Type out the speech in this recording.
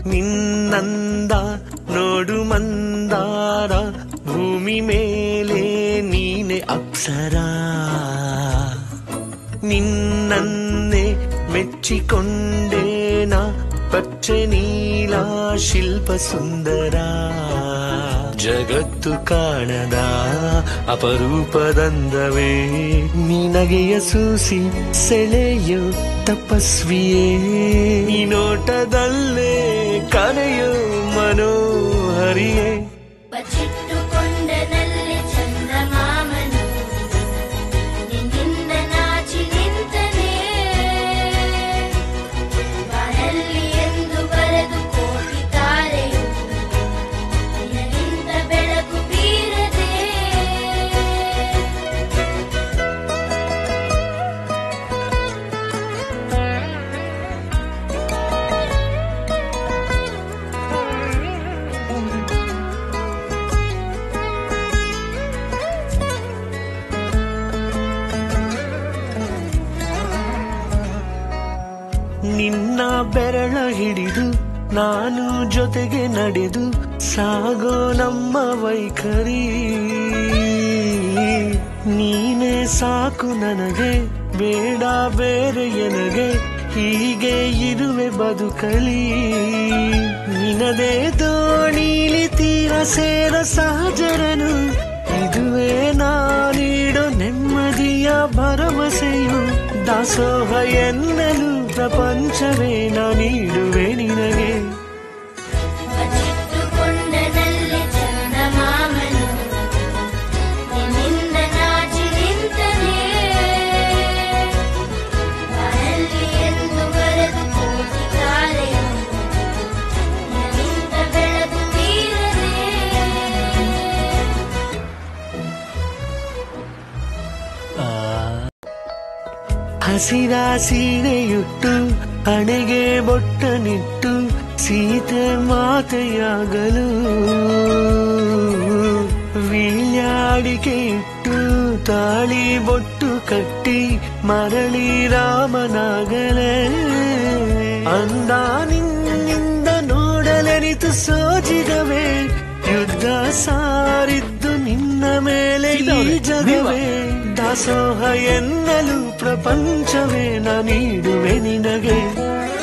ನಿನ್ನಂದ ನೋಡು ಮಂದಾರ ಭೂಮಿ ಮೇಲೆ ನೀನೆ ಅಪ್ಸರ ನಿನ್ನನ್ನೇ ಮೆಚ್ಚಿಕೊಂಡೇನ ಪಚ್ಚೆ ನೀಲ ಶಿಲ್ಪ ಸುಂದರ ಜಗತ್ತು ಕಾಣದ ಅಪರೂಪದಂದವೇ ನಿನಗೆಯ ಸೂಸಿ ಸೆಳೆಯೋ ತಪಸ್ವಿಯೇ ಈ ನೋಟದಲ್ಲೇ ಕರೆಯೋ ಮನೋಹರಿಯೇ ಬಚ್ಚಿಟ್ಟುಕೊಂಡನಲ್ಲಿ ಚಂದಮಾಮನು ನಿನ್ನಿಂದ ನಾಚಿ ನಿಂತನೇ ಬಾನಲ್ಲಿ ಎಂದು ಬರೆದು ಕೋಟಿ ತಾರೆಯು ನಿನಗಿಂತ ಬೆಳಕು ಬೀರದೆ ನಿನ್ನ ಬೆರಳ ಹಿಡಿದು ನಾನು ಜೊತೆಗೆ ನಡೆದು ಸಾಗೋ ನಮ್ಮ ವೈಖರಿ ನೀನೇ ಸಾಕು ನನಗೆ ಬೇಡ ಬೇರೆ ಎನಗೆ ಹೀಗೆ ಇರುವೆ ಬದುಕಲಿ ನಿನದೇ ದೋಣಿಲಿ ತೀರ ಸೇರ ಸಹಜರನು ಇದುವೇ ನಾನೀಡೋ ನೆಮ್ಮದಿಯ ಭರವಸೆಯು ದಾಸೋಹ ಎನ್ನಲು ಪ್ರಪಂಚವೇ ನಾ ನೀಡುವೆ ನಿನಗೆ ಬಚ್ಚಿಟ್ಟುಕೊಂಡನಲ್ಲಿ ಚಂದಮಾಮನು ನಿನ್ನಿಂದ ನಾಚಿ ನಿಂತನೇ ಬಾನಲ್ಲಿ ಎಂದು ಬರೆದು ಕೋಟಿ ತಾರೆಯು ನಿನ್ನಿಂದ ಬೆಳಕು ಬೀರದೆ ಹಸಿರ ಸೀರೆಯುಟ್ಟು ಹಣೆಗೆ ಬೊಟ್ಟನಿಟ್ಟು ಸೀತೆ ಮಾತೆಯಾಗಲು ವೀಳ್ಯಾಡಿಕೆ ಇಟ್ಟು ತಾಳಿ ಬೊಟ್ಟು ಕಟ್ಟಿ ಮರಳಿ ರಾಮನಾಗಲೇ ಅಂದ ನಿನ್ನಿಂದ ನೋಡಲೆನಿತು ಸೋಜಿಗವೇ ಯುದ್ಧ ಸಾರಿದ್ದು ನಿನ್ನ ಮೇಲೆ ಈ ಜಗವೇ ದಾಸೋಹ ಎನ್ನಲು ಪ್ರಪಂಚವೇ ನಾ ನೀಡುವೆ ನಿನಗೆ